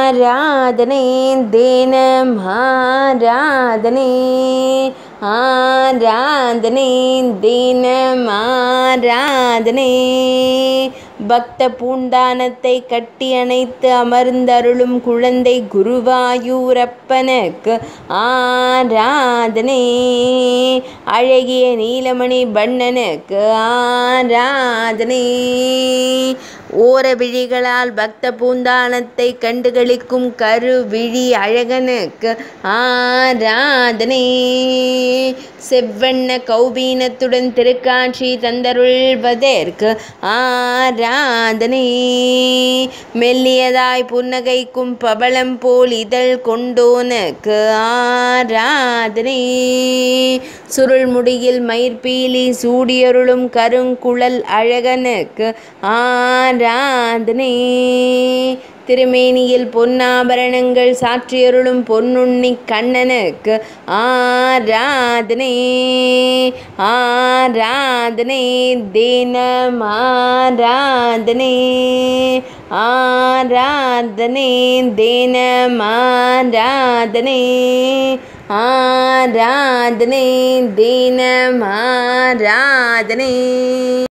ஆராதனை தினம் ஆராதனை ஆராதனை தினம் ஆராதனை பக்த பூந்தானத்தை கட்டி அணைத்து அமர்ந்தருளும் குழந்தை குருவாயூரப்பனுக்கு ஆராதனை அழகிய நீலமணி பண்ணனுக்கு ஆராதனை ஓர விழிகளால் பக்த பூந்தானத்தை கண்டுகளிக்கும் கருவிழி அழகனுக்கு ஆராதனை செவ்வண்ண கௌபீனத்துடன் திருக்காட்சி தந்தருள்வதற்கு ஆராதனை மெல்லியதாய் புன்னகைக்கும் பவளம் போல் இதழ் கொண்டோனுக்கு ஆராதனை சுருள் முடியில் மயிர்பீலி சூடியருளும் கருங்குழல் அழகனுக்கு ஆராதனை திருமேனியில் பொன்னாபரணங்கள் சாற்றியருளும் பொன்னுண்ணி கண்ணனுக்கு ஆராதனை ஆராதனை தினம் ஆராதனை ஆராதனை தினம் ஆராதனை ஆராதனை தினம் ஆராதனை